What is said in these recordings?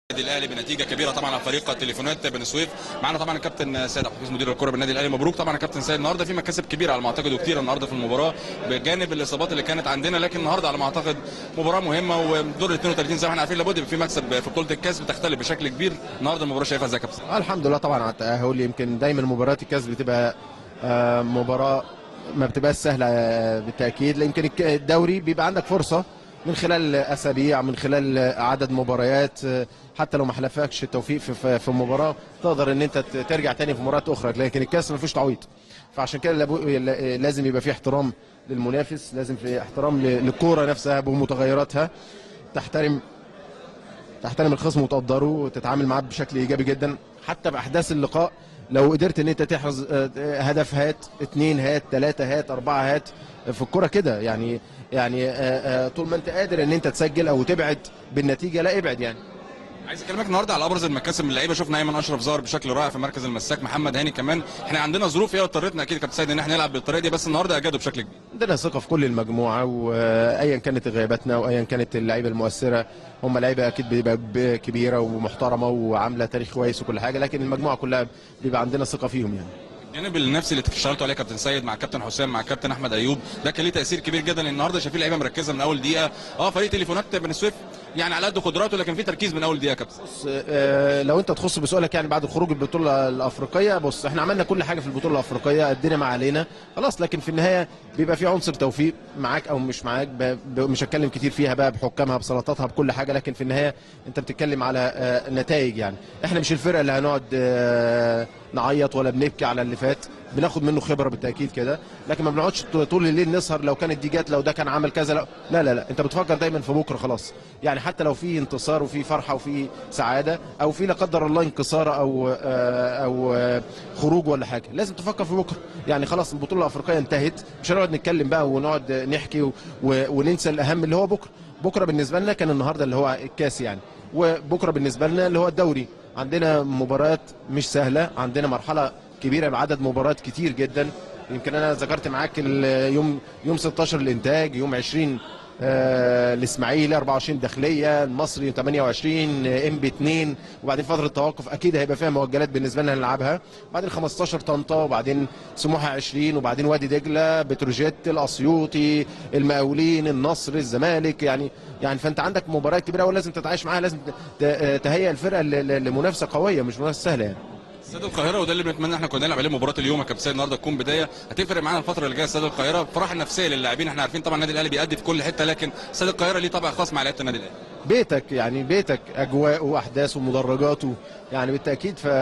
النادي الاهلي بنتيجه كبيره طبعا على فريق تليفونات بني سويف معانا طبعا الكابتن سيد عبد الحفيظ مدير الكره بالنادي الاهلي مبروك طبعا الكابتن سيد النهارده في مكاسب كبيره على ما اعتقد وكتيره النهارده في المباراه بجانب الاصابات اللي كانت عندنا لكن النهارده على ما اعتقد مباراه مهمه ودور 32 زي ما احنا عارفين لابد يبقى في مكسب في بطوله الكاس بتختلف بشكل كبير النهارده المباراه شايفها ازاي يا كابتن الحمد لله طبعا على التاهل يمكن دايما مباريات الكاس بتبقى آه، مباراه ما بتبقاش سهله آه، بالتاكيد يمكن الك- الدوري بيبقى عندك فرصه من خلال اسابيع من خلال عدد مباريات آه، حتى لو ما حلفكش التوفيق في- في في مباراه تقدر ان انت ت- ترجع تاني في مباراه اخرى لكن الكاس ما فيهوش تعويض فعشان كده لابو- لا- لازم يبقى في احترام للمنافس لازم في احترام ل- للكوره نفسها بمتغيراتها تحترم تحترم الخصم وتقدره وتتعامل معاه بشكل ايجابي جدا حتى باحداث اللقاء لو قدرت ان انت تحرز آه، هدف هات اثنين هات ثلاثة هات أربعة هات في الكرة كده يعني يعني آه، آه، طول ما انت قادر ان انت تسجل او تبعد بالنتيجة لا ابعد يعني عايز اكلمك النهارده على ابرز المكاسب من اللعيبه شفنا ايمن اشرف ظهر بشكل رائع في مركز المساك محمد هاني كمان احنا عندنا ظروف هي اضطرتنا اكيد كابتن سيد ان احنا نلعب بالطريقه دي بس النهارده اجادوا بشكل كبير عندنا ثقة في كل المجموعة وأيا كانت غياباتنا وأيا كانت اللعيبة المؤثرة هم لعيبة أكيد بيبقى ب- كبيرة ومحترمة وعاملة تاريخ كويس وكل حاجة لكن المجموعة كلها بيبقى عندنا ثقة فيهم يعني الجانب النفسي اللي اشتغلتوا عليه كابتن سيد مع كابتن حسام مع كابتن احمد ايوب ده كان ليه تاثير كبير جدا لان النهارده شايفين لعيبه مركزه من اول دقيقه اه فريق تليفونات بني سويف يعني على قد قدراته لكن في تركيز من اول دقيقه يا كابتن بص آه، لو انت تخص بسؤالك يعني بعد خروج البطوله الافريقيه بص احنا عملنا كل حاجه في البطوله الافريقيه ادينا ما علينا خلاص لكن في النهايه بيبقى في عنصر توفيق معاك او مش معاك ب- ب- مش هتكلم كتير فيها بقى بحكامها بسلطاتها بكل حاجه لكن في النهايه انت بتتكلم على آه، نتائج يعني احنا مش الفرقه اللي هنقعد آه، نعيط ولا بنبكي على اللي فات بناخد منه خبره بالتاكيد كده لكن ما بنقعدش طول الليل نسهر لو كانت دي جت لو ده كان عمل كذا لا لا لا, لا. انت بتفكر دايما في بكره خلاص يعني حتى لو في انتصار وفي فرحه وفي سعاده او في لا قدر الله انكسار او آه، او آه، خروج ولا حاجه لازم تفكر في بكره يعني خلاص البطوله الافريقيه انتهت مش هنقعد نتكلم بقى ونقعد نحكي و- و- وننسى الاهم اللي هو بكره بكره بالنسبه لنا كان النهارده اللي هو الكاس يعني وبكره بالنسبه لنا اللي هو الدوري عندنا مباريات مش سهله عندنا مرحله كبيره بعدد مباريات كتير جدا يمكن انا ذكرت معاك ال- يوم يوم 16 الانتاج يوم 20 آه، الاسماعيلي 24 داخليه المصري 28 ام بي 2 وبعدين فتره توقف اكيد هيبقى فيها مؤجلات بالنسبه لنا نلعبها بعدين 15 طنطا وبعدين سموحه 20 وبعدين وادي دجله بتروجيت الاسيوطي المقاولين النصر الزمالك يعني يعني فانت عندك مباريات كبيره ولازم تتعايش معاها لازم ت- تهيئ الفرقه ل- ل- لمنافسه قويه مش منافسه سهله يعني استاد القاهره وده اللي بنتمنى احنا كنا نلعب عليه مباراه اليوم يا كابتن سيد النهارده تكون بدايه هتفرق معانا الفتره اللي جايه استاد القاهره فرح النفسيه للاعبين احنا عارفين طبعا النادي الاهلي بيأدي في كل حته لكن استاد القاهره ليه طابع خاص مع لعيبه النادي الاهلي بيتك يعني بيتك اجواءه واحداثه ومدرجاته يعني بالتاكيد ف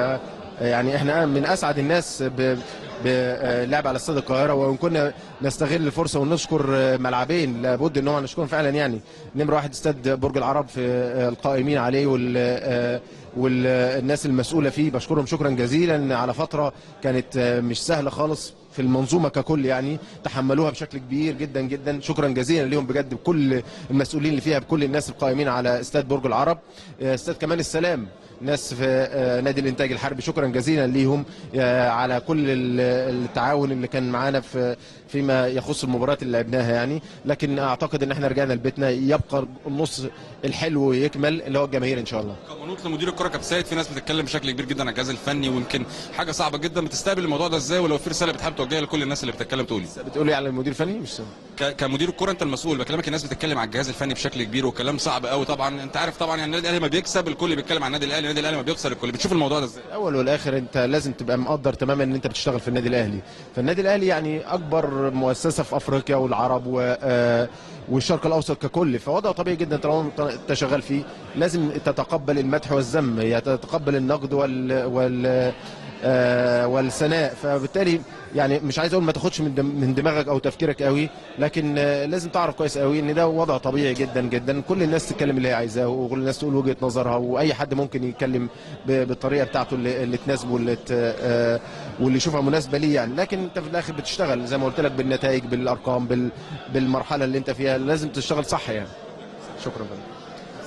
يعني احنا من اسعد الناس ب باللعب على استاد القاهره وان كنا نستغل الفرصه ونشكر ملعبين لابد ان هو نشكرهم فعلا يعني نمره واحد استاد برج العرب في القائمين عليه وال والناس المسؤوله فيه بشكرهم شكرا جزيلا على فتره كانت مش سهله خالص في المنظومه ككل يعني تحملوها بشكل كبير جدا جدا شكرا جزيلا ليهم بجد بكل المسؤولين اللي فيها بكل الناس القائمين على استاد برج العرب استاد كمان السلام ناس في آه، نادي الانتاج الحربي شكرا جزيلا ليهم آه، على كل ال- التعاون اللي كان معانا في فيما يخص المباريات اللي لعبناها يعني لكن اعتقد ان احنا رجعنا لبيتنا يبقى النص الحلو يكمل اللي هو الجماهير ان شاء الله كمنوط لمدير الكره كابتن سيد في ناس بتتكلم بشكل كبير جدا عن الجهاز الفني ويمكن حاجه صعبه جدا بتستقبل الموضوع ده ازاي ولو في رساله بتحب توجهها لكل الناس اللي بتتكلم تقولي بتقولي على المدير الفني مش سامع. ك- كمدير الكره انت المسؤول بكلمك الناس بتتكلم على الجهاز الفني بشكل كبير وكلام صعب قوي طبعا انت عارف طبعا يعني النادي الاهلي ما بيكسب الكل بيتكلم عن النادي الاهلي النادي الاهلي ما بيخسر الكل بتشوف الموضوع ده ازاي الاول والاخر انت لازم تبقى مقدر تماما ان انت بتشتغل في النادي الاهلي فالنادي الاهلي يعني اكبر مؤسسه في افريقيا والعرب و آه، والشرق الاوسط ككل فوضع طبيعي جدا طالما انت شغال فيه لازم تتقبل المدح والذم يعني تتقبل النقد وال وال آه، والثناء فبالتالي يعني مش عايز اقول ما تاخدش من دم- من دماغك او تفكيرك قوي لكن آه، لازم تعرف كويس قوي ان ده وضع طبيعي جدا جدا كل الناس تتكلم اللي هي عايزاه وكل الناس تقول وجهه نظرها واي حد ممكن يتكلم ب- بالطريقه بتاعته اللي, اللي تناسبه واللي ت- آه، واللي يشوفها مناسبه ليه يعني لكن انت في الاخر بتشتغل زي ما قلت لك بالنتائج بالارقام بال بالمرحله اللي انت فيها لازم تشتغل صح يعني شكرا بقى.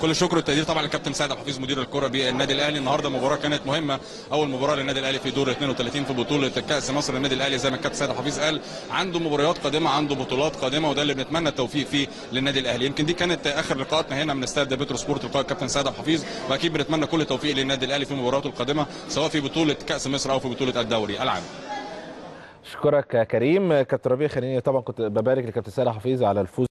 كل الشكر والتقدير طبعا للكابتن سيد عبد الحفيظ مدير الكره بالنادي الاهلي النهارده مباراه كانت مهمه اول مباراه للنادي الاهلي في دور 32 في بطوله كاس مصر النادي الاهلي زي ما الكابتن سيد عبد الحفيظ قال عنده مباريات قادمه عنده بطولات قادمه وده اللي بنتمنى التوفيق فيه للنادي الاهلي يمكن دي كانت اخر لقاءاتنا هنا من استاد بترو سبورت لقاء الكابتن سيد عبد الحفيظ واكيد بنتمنى كل التوفيق للنادي الاهلي في مباراته القادمه سواء في بطوله كاس مصر او في بطوله الدوري العام اشكرك يا كريم كابتن ربيع خليني طبعا كنت ببارك لكابتن سيد حفيظ على الفوز